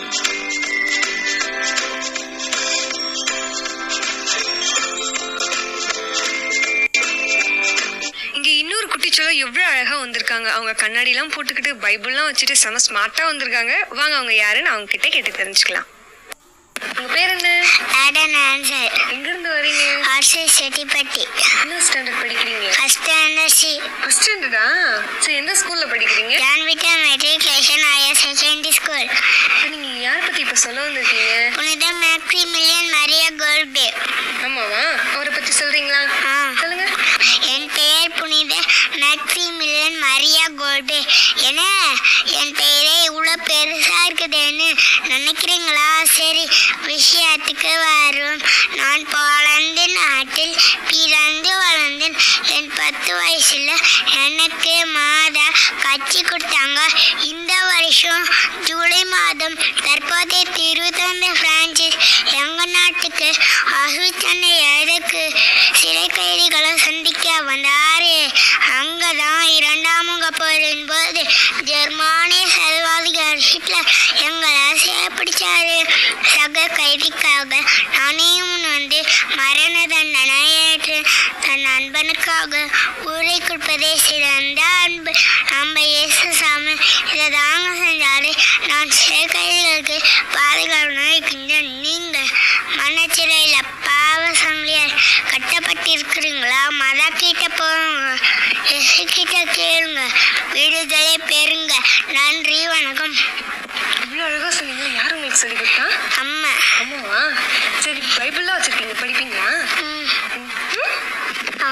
இங்க இன்னொரு குட்டிச்சோளம் எவ்வளவு அழகா வந்திருக்காங்க அவங்க கண்ணாடிலாம் போட்டுக்கிட்டு பைபிள்லாம் வச்சுட்டு செம ஸ்மார்ட்டா வந்திருக்காங்க வாங்க அவங்க யாருன்னு அவங்க கிட்ட கேட்டு தெரிஞ்சுக்கலாம் உங்க பேர் என்ன ஆடன் ஆன்சர் எங்க இருந்து வரீங்க ஆர்சி செட்டிப்பட்டி என்ன ஸ்டாண்டர்ட் படிக்கிறீங்க ஃபர்ஸ்ட் ஸ்டாண்டர்ட் சி ஃபர்ஸ்ட் ஸ்டாண்டர்டா சரி எந்த ஸ்கூல்ல படிக்கிறீங்க ஜான் விட்டன் மெட்ரிகுலேஷன் ஹையர் செகண்டரி ஸ்கூல் இப்ப நீங்க யார பத்தி இப்ப சொல்ல வந்திருக்கீங்க புனித மேக்ரி மில்லியன் மரியா கோல்பே ஆமாவா அவரை பத்தி சொல்றீங்களா ஆ. சொல்லுங்க என் பெயர் புனித மேக்ரி மில்லியன் மரியா கோல்பே என்ன என் பெயரே இவ்வளோ பெருசா இருக்குதுன்னு நினைக்கிறீங்களா சரி விஷயத்துக்கு வரும் நான் போலந்து நாட்டில் பிறந்து வளர்ந்தேன் என் பத்து வயசுல எனக்கு மாதா கட்சி கொடுத்தாங்க இந்த வருஷம் ஜூலை மாதம் தற்போதைய திருத்தந்தை பிரான்சிஸ் எங்க நாட்டுக்கு அசுத்தனை எதுக்கு சிறை கைதிகளை சந்திக்க வந்தாரு அங்கதான் இரண்டாம் முக போரின் போது ஜெர்மானிய செல்வாதிகள் ஹிட்லர் எங்களை சிறைப்பிடிச்சாரு சக கைதிக்காக நாணயம் வந்து மரண தண்டனை ஏற்று தன் அன்பனுக்காக ஊரை கொடுப்பதே சிறந்த அன்பு நம்ம இயேசு சாமி இதை தாங்க செஞ்சாரு நான் சிறை கைதிகளுக்கு பாதுகாப்பு இருக்கின்ற நீங்க மனச்சிறையில பாவ சங்கிலியால் கட்டப்பட்டிருக்கிறீங்களா மத கிட்ட போங்க எசு கிட்ட கேளுங்க விடுதலை பெறுங்க நன்றி வணக்கம் இவ்வளவு அழகா சொன்னீங்க யார் உங்களுக்கு சொல்லி கொடுத்தா அம்மா ஆமாவா சரி பைபிள்லாம் வச்சிருக்கீங்க படிப்பீங்களா ம். ம். ஆ.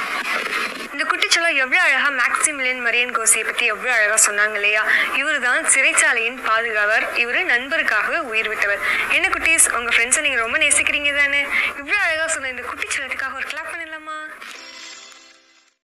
இந்த குட்டிச்சோளம் எவ்வளவு அழகா மேக்சிமிலியன் மரியன் கோசியை பத்தி எவ்வளவு அழகா சொன்னாங்க இல்லையா இவர்தான் சிறைச்சாலையின் பாதுகாவலர் இவரு நண்பருக்காக உயிர் விட்டவர் என்ன குட்டீஸ் உங்க ஃப்ரெண்ட்ஸை நீங்க ரொம்ப நேசிக்கிறீங்க தானே இவ்வளவு அழகா சொன்ன இந்த குட்டிச்சோளத்துக்காக ஒரு